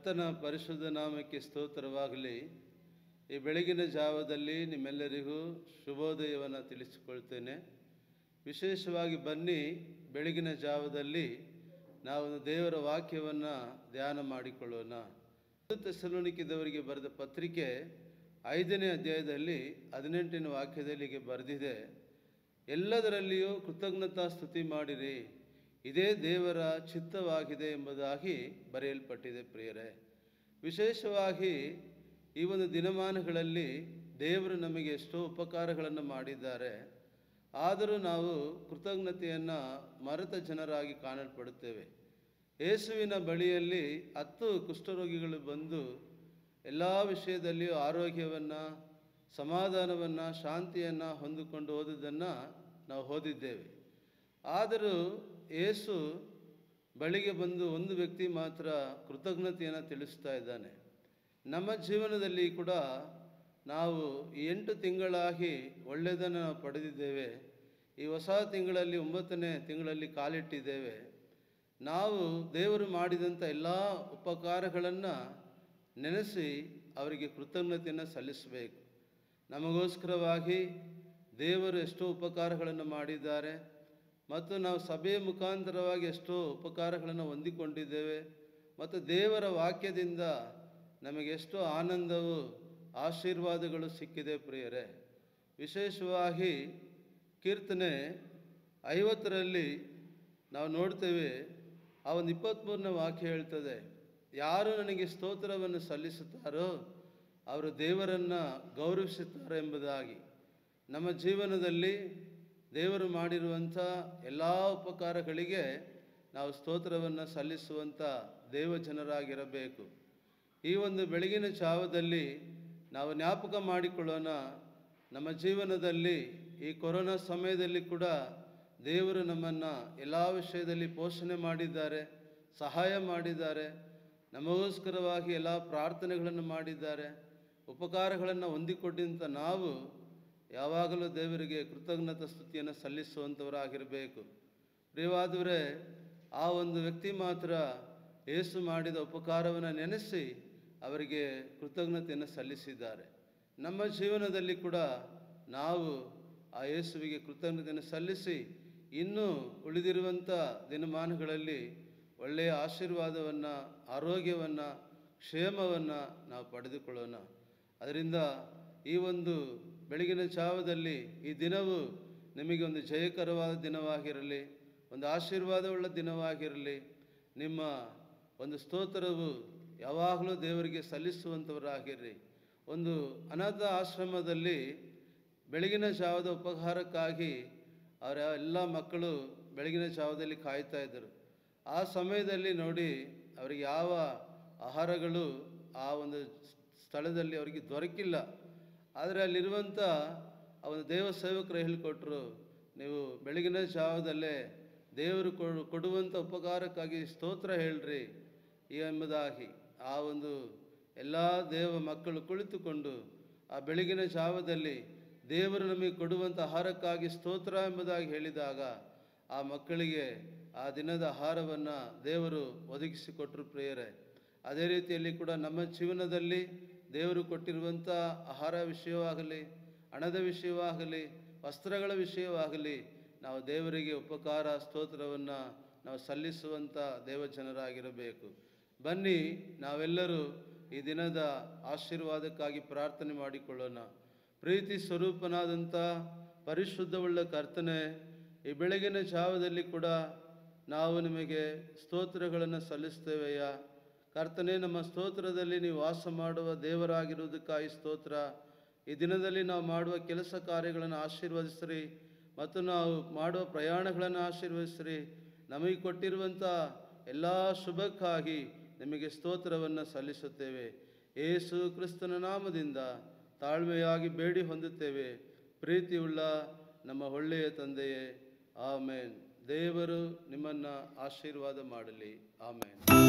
ಕರ್ತನ ಪರಿಶುದ್ಧ ನಾಮಕ್ಕೆ ಸ್ತೋತ್ರವಾಗಲಿ ಈ ಬೆಳಗಿನ ಜಾವದಲ್ಲಿ ನಿಮ್ಮೆಲ್ಲರಿಗೂ ಶುಭೋದಯವನ್ನು ತಿಳಿಸಿಕೊಳ್ತೇನೆ ವಿಶೇಷವಾಗಿ ಬನ್ನಿ ಬೆಳಗಿನ ಜಾವದಲ್ಲಿ ನಾವು ದೇವರ ವಾಕ್ಯವನ್ನು ಧ್ಯಾನ ಮಾಡಿಕೊಳ್ಳೋಣ ತೆಸಲೋನಿಕಿದವರಿಗೆ ಬರೆದ ಪತ್ರಿಕೆ ಐದನೇ ಅಧ್ಯಾಯದಲ್ಲಿ ಹದಿನೆಂಟನೇ ವಾಕ್ಯದಲ್ಲಿ ಹೀಗೆ ಬರೆದಿದೆ ಎಲ್ಲದರಲ್ಲಿಯೂ ಕೃತಜ್ಞತಾ ಸ್ತುತಿ ಮಾಡಿರಿ ಇದೇ ದೇವರ ಚಿತ್ತವಾಗಿದೆ ಎಂಬುದಾಗಿ ಬರೆಯಲ್ಪಟ್ಟಿದೆ ಪ್ರಿಯರೇ ವಿಶೇಷವಾಗಿ ಈ ಒಂದು ದಿನಮಾನಗಳಲ್ಲಿ ದೇವರು ನಮಗೆ ಎಷ್ಟೋ ಉಪಕಾರಗಳನ್ನು ಮಾಡಿದ್ದಾರೆ ಆದರೂ ನಾವು ಕೃತಜ್ಞತೆಯನ್ನು ಮರೆತ ಜನರಾಗಿ ಕಾಣಲ್ಪಡುತ್ತೇವೆ ಯೇಸುವಿನ ಬಳಿಯಲ್ಲಿ ಹತ್ತು ಕುಷ್ಠರೋಗಿಗಳು ಬಂದು ಎಲ್ಲ ವಿಷಯದಲ್ಲಿಯೂ ಆರೋಗ್ಯವನ್ನು ಸಮಾಧಾನವನ್ನು ಶಾಂತಿಯನ್ನು ಹೊಂದಿಕೊಂಡು ಹೋದುದನ್ನು ನಾವು ಓದಿದ್ದೇವೆ ಆದರೂ ಯೇಸು ಬಳಿಗೆ ಬಂದು ಒಂದು ವ್ಯಕ್ತಿ ಮಾತ್ರ ಕೃತಜ್ಞತೆಯನ್ನು ತಿಳಿಸ್ತಾ ಇದ್ದಾನೆ ನಮ್ಮ ಜೀವನದಲ್ಲಿ ಕೂಡ ನಾವು ಈ ಎಂಟು ತಿಂಗಳಾಗಿ ಒಳ್ಳೆಯದನ್ನು ನಾವು ಪಡೆದಿದ್ದೇವೆ ಈ ಹೊಸ ತಿಂಗಳಲ್ಲಿ ಒಂಬತ್ತನೇ ತಿಂಗಳಲ್ಲಿ ಕಾಲಿಟ್ಟಿದ್ದೇವೆ ನಾವು ದೇವರು ಮಾಡಿದಂಥ ಎಲ್ಲ ಉಪಕಾರಗಳನ್ನು ನೆನೆಸಿ ಅವರಿಗೆ ಕೃತಜ್ಞತೆಯನ್ನು ಸಲ್ಲಿಸಬೇಕು ನಮಗೋಸ್ಕರವಾಗಿ ದೇವರು ಎಷ್ಟೋ ಉಪಕಾರಗಳನ್ನು ಮಾಡಿದ್ದಾರೆ ಮತ್ತು ನಾವು ಸಭೆಯ ಮುಖಾಂತರವಾಗಿ ಎಷ್ಟೋ ಉಪಕಾರಗಳನ್ನು ಹೊಂದಿಕೊಂಡಿದ್ದೇವೆ ಮತ್ತು ದೇವರ ವಾಕ್ಯದಿಂದ ನಮಗೆ ಎಷ್ಟೋ ಆನಂದವು ಆಶೀರ್ವಾದಗಳು ಸಿಕ್ಕಿದೆ ಪ್ರಿಯರೇ ವಿಶೇಷವಾಗಿ ಕೀರ್ತನೆ ಐವತ್ತರಲ್ಲಿ ನಾವು ನೋಡ್ತೇವೆ ಆ ಒಂದು ಇಪ್ಪತ್ತ್ಮೂರನೇ ವಾಕ್ಯ ಹೇಳ್ತದೆ ಯಾರು ನನಗೆ ಸ್ತೋತ್ರವನ್ನು ಸಲ್ಲಿಸುತ್ತಾರೋ ಅವರು ದೇವರನ್ನು ಗೌರವಿಸುತ್ತಾರೆ ಎಂಬುದಾಗಿ ನಮ್ಮ ಜೀವನದಲ್ಲಿ ದೇವರು ಮಾಡಿರುವಂಥ ಎಲ್ಲ ಉಪಕಾರಗಳಿಗೆ ನಾವು ಸ್ತೋತ್ರವನ್ನು ಸಲ್ಲಿಸುವಂಥ ದೇವಜನರಾಗಿರಬೇಕು ಈ ಒಂದು ಬೆಳಗಿನ ಜಾವದಲ್ಲಿ ನಾವು ಜ್ಞಾಪಕ ಮಾಡಿಕೊಳ್ಳೋಣ ನಮ್ಮ ಜೀವನದಲ್ಲಿ ಈ ಕೊರೋನಾ ಸಮಯದಲ್ಲಿ ಕೂಡ ದೇವರು ನಮ್ಮನ್ನು ಎಲ್ಲ ವಿಷಯದಲ್ಲಿ ಪೋಷಣೆ ಮಾಡಿದ್ದಾರೆ ಸಹಾಯ ಮಾಡಿದ್ದಾರೆ ನಮಗೋಸ್ಕರವಾಗಿ ಎಲ್ಲ ಪ್ರಾರ್ಥನೆಗಳನ್ನು ಮಾಡಿದ್ದಾರೆ ಉಪಕಾರಗಳನ್ನು ಹೊಂದಿಕೊಂಡಿದ್ದಂಥ ನಾವು ಯಾವಾಗಲೂ ದೇವರಿಗೆ ಕೃತಜ್ಞತಾ ಸ್ತುತಿಯನ್ನು ಸಲ್ಲಿಸುವಂಥವರಾಗಿರಬೇಕು ಪ್ರಿಯವಾದವರೇ ಆ ಒಂದು ವ್ಯಕ್ತಿ ಮಾತ್ರ ಏಸು ಮಾಡಿದ ಉಪಕಾರವನ್ನು ನೆನೆಸಿ ಅವರಿಗೆ ಕೃತಜ್ಞತೆಯನ್ನು ಸಲ್ಲಿಸಿದ್ದಾರೆ ನಮ್ಮ ಜೀವನದಲ್ಲಿ ಕೂಡ ನಾವು ಆ ಯೇಸುವಿಗೆ ಕೃತಜ್ಞತೆಯನ್ನು ಸಲ್ಲಿಸಿ ಇನ್ನೂ ಉಳಿದಿರುವಂಥ ದಿನಮಾನಗಳಲ್ಲಿ ಒಳ್ಳೆಯ ಆಶೀರ್ವಾದವನ್ನು ಆರೋಗ್ಯವನ್ನು ಕ್ಷೇಮವನ್ನು ನಾವು ಪಡೆದುಕೊಳ್ಳೋಣ ಅದರಿಂದ ಈ ಒಂದು ಬೆಳಗಿನ ಜಾವದಲ್ಲಿ ಈ ದಿನವು ನಿಮಗೆ ಒಂದು ಜಯಕರವಾದ ದಿನವಾಗಿರಲಿ ಒಂದು ಆಶೀರ್ವಾದವುಳ್ಳ ದಿನವಾಗಿರಲಿ ನಿಮ್ಮ ಒಂದು ಸ್ತೋತ್ರವು ಯಾವಾಗಲೂ ದೇವರಿಗೆ ಸಲ್ಲಿಸುವಂಥವರಾಗಿರ್ರಿ ಒಂದು ಅನಾಥ ಆಶ್ರಮದಲ್ಲಿ ಬೆಳಗಿನ ಜಾವದ ಉಪಹಾರಕ್ಕಾಗಿ ಅವರ ಎಲ್ಲ ಮಕ್ಕಳು ಬೆಳಗಿನ ಜಾವದಲ್ಲಿ ಕಾಯ್ತಾ ಇದ್ದರು ಆ ಸಮಯದಲ್ಲಿ ನೋಡಿ ಅವರಿಗೆ ಯಾವ ಆಹಾರಗಳು ಆ ಒಂದು ಸ್ಥಳದಲ್ಲಿ ಅವರಿಗೆ ದೊರಕಿಲ್ಲ ಆದರೆ ಅಲ್ಲಿರುವಂಥ ಆ ಒಂದು ದೇವ ಸೇವಕರು ಹೇಳಿಕೊಟ್ರು ನೀವು ಬೆಳಗಿನ ಜಾವದಲ್ಲೇ ದೇವರು ಕೊಡು ಕೊಡುವಂಥ ಉಪಕಾರಕ್ಕಾಗಿ ಸ್ತೋತ್ರ ಹೇಳ್ರಿ ಎಂಬುದಾಗಿ ಆ ಒಂದು ಎಲ್ಲ ದೇವ ಮಕ್ಕಳು ಕುಳಿತುಕೊಂಡು ಆ ಬೆಳಗಿನ ಜಾವದಲ್ಲಿ ದೇವರು ನಮಗೆ ಕೊಡುವಂಥ ಆಹಾರಕ್ಕಾಗಿ ಸ್ತೋತ್ರ ಎಂಬುದಾಗಿ ಹೇಳಿದಾಗ ಆ ಮಕ್ಕಳಿಗೆ ಆ ದಿನದ ಆಹಾರವನ್ನು ದೇವರು ಒದಗಿಸಿಕೊಟ್ರು ಪ್ರೇಯರೇ ಅದೇ ರೀತಿಯಲ್ಲಿ ಕೂಡ ನಮ್ಮ ಜೀವನದಲ್ಲಿ ದೇವರು ಕೊಟ್ಟಿರುವಂಥ ಆಹಾರ ವಿಷಯವಾಗಲಿ ಹಣದ ವಿಷಯವಾಗಲಿ ವಸ್ತ್ರಗಳ ವಿಷಯವಾಗಲಿ ನಾವು ದೇವರಿಗೆ ಉಪಕಾರ ಸ್ತೋತ್ರವನ್ನು ನಾವು ಸಲ್ಲಿಸುವಂಥ ದೇವಜನರಾಗಿರಬೇಕು ಬನ್ನಿ ನಾವೆಲ್ಲರೂ ಈ ದಿನದ ಆಶೀರ್ವಾದಕ್ಕಾಗಿ ಪ್ರಾರ್ಥನೆ ಮಾಡಿಕೊಳ್ಳೋಣ ಪ್ರೀತಿ ಸ್ವರೂಪನಾದಂಥ ಪರಿಶುದ್ಧವುಳ್ಳ ಕರ್ತನೆ ಈ ಬೆಳಗಿನ ಜಾವದಲ್ಲಿ ಕೂಡ ನಾವು ನಿಮಗೆ ಸ್ತೋತ್ರಗಳನ್ನು ಸಲ್ಲಿಸ್ತೇವೆಯ ಕರ್ತನೆ ನಮ್ಮ ಸ್ತೋತ್ರದಲ್ಲಿ ನೀವು ವಾಸ ಮಾಡುವ ದೇವರಾಗಿರುವುದಕ್ಕಾಗಿ ಸ್ತೋತ್ರ ಈ ದಿನದಲ್ಲಿ ನಾವು ಮಾಡುವ ಕೆಲಸ ಕಾರ್ಯಗಳನ್ನು ಆಶೀರ್ವದಿಸ್ರಿ ಮತ್ತು ನಾವು ಮಾಡುವ ಪ್ರಯಾಣಗಳನ್ನು ಆಶೀರ್ವದಿಸ್ರಿ ನಮಗೆ ಕೊಟ್ಟಿರುವಂಥ ಎಲ್ಲ ಶುಭಕ್ಕಾಗಿ ನಿಮಗೆ ಸ್ತೋತ್ರವನ್ನು ಸಲ್ಲಿಸುತ್ತೇವೆ ಏಸು ಕ್ರಿಸ್ತನ ನಾಮದಿಂದ ತಾಳ್ಮೆಯಾಗಿ ಬೇಡಿ ಹೊಂದುತ್ತೇವೆ ಪ್ರೀತಿಯುಳ್ಳ ನಮ್ಮ ಒಳ್ಳೆಯ ತಂದೆಯೇ ಆಮೇನ್ ದೇವರು ನಿಮ್ಮನ್ನು ಆಶೀರ್ವಾದ ಮಾಡಲಿ ಆಮೇನ್